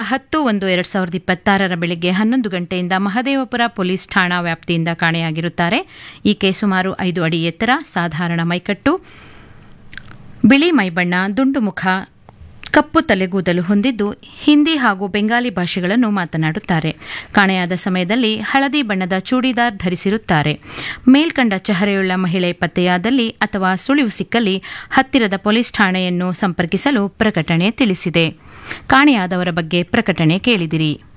ಹತ್ತು ಒಂದು ಎರಡು ಸಾವಿರದ ಇಪ್ಪತ್ತಾರರ ಬೆಳಗ್ಗೆ ಹನ್ನೊಂದು ಗಂಟೆಯಿಂದ ಮಹದೇವಪುರ ಪೊಲೀಸ್ ಠಾಣಾ ವ್ಯಾಪ್ತಿಯಿಂದ ಕಾಣೆಯಾಗಿರುತ್ತಾರೆ ಈಕೆ ಸುಮಾರು ಐದು ಅಡಿ ಎತ್ತರ ಸಾಧಾರಣ ಮೈಕಟ್ಟು ಬಿಳಿ ಮೈಬಣ್ಣ ದುಂಡು ಮುಖ ಕಪ್ಪು ತಲೆಗೂದಲು ಹೊಂದಿದ್ದು ಹಿಂದಿ ಹಾಗೂ ಬೆಂಗಾಲಿ ಭಾಷೆಗಳನ್ನು ಮಾತನಾಡುತ್ತಾರೆ ಕಾಣೆಯಾದ ಸಮಯದಲ್ಲಿ ಹಳದಿ ಬಣ್ಣದ ಚೂಡಿದಾರ್ ಧರಿಸಿರುತ್ತಾರೆ ಮೇಲ್ಕಂಡ ಚಹರೆಯುಳ್ಳ ಮಹಿಳೆ ಪತ್ತೆಯಾದಲ್ಲಿ ಅಥವಾ ಸುಳಿವು ಸಿಕ್ಕಲ್ಲಿ ಹತ್ತಿರದ ಪೊಲೀಸ್ ಠಾಣೆಯನ್ನು ಸಂಪರ್ಕಿಸಲು ಪ್ರಕಟಣೆ ತಿಳಿಸಿದೆ ಕಾಣೆಯಾದವರ ಬಗ್ಗೆ ಪ್ರಕಟಣೆ ಕೇಳಿದಿರಿ